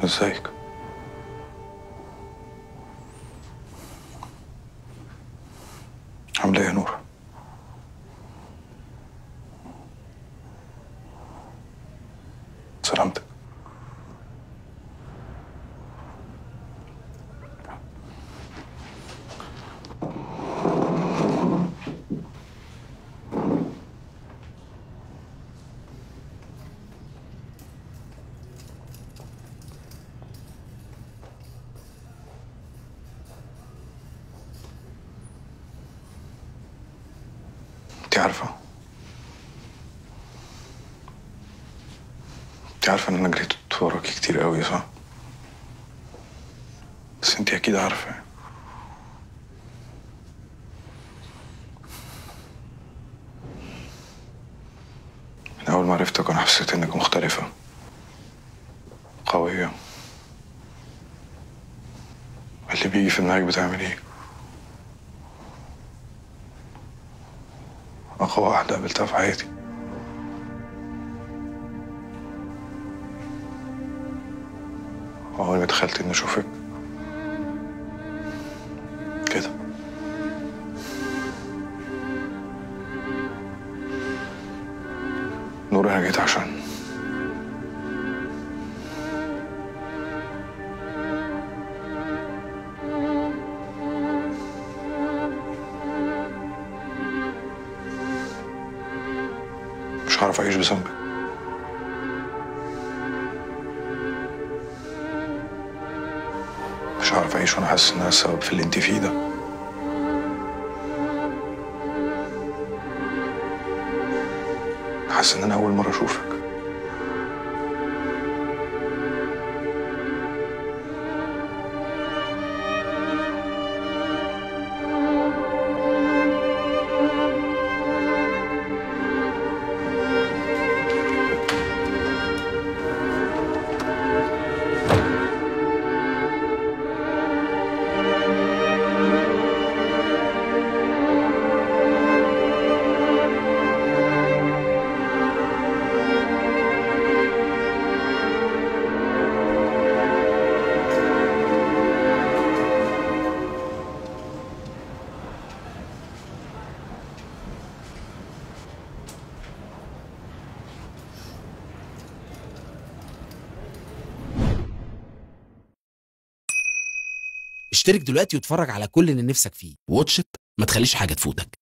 ازيك عامله ايه يا نور سلامتك انت عارفه انت عارفه ان انا جريت وراكي كتير قوي صح بس انت اكيد عارفه من اول ما عرفتك وانا حسيت انك مختلفه قويه اللي بيجي في دماغك بتعمل ايه أقوى واحدة قابلتها في حياتي أول ما دخلت إني أشوفك كده نور أنا جيت عشان مش هعرف أعيش بذنبك مش هعرف أعيش وأنا حاسس إن أنا السبب في اللي أنت فيه ده حاسس إن أنا أول مرة أشوفك اشترك دلوقتي واتفرج على كل اللي نفسك فيه واتشت ما تخليش حاجة تفوتك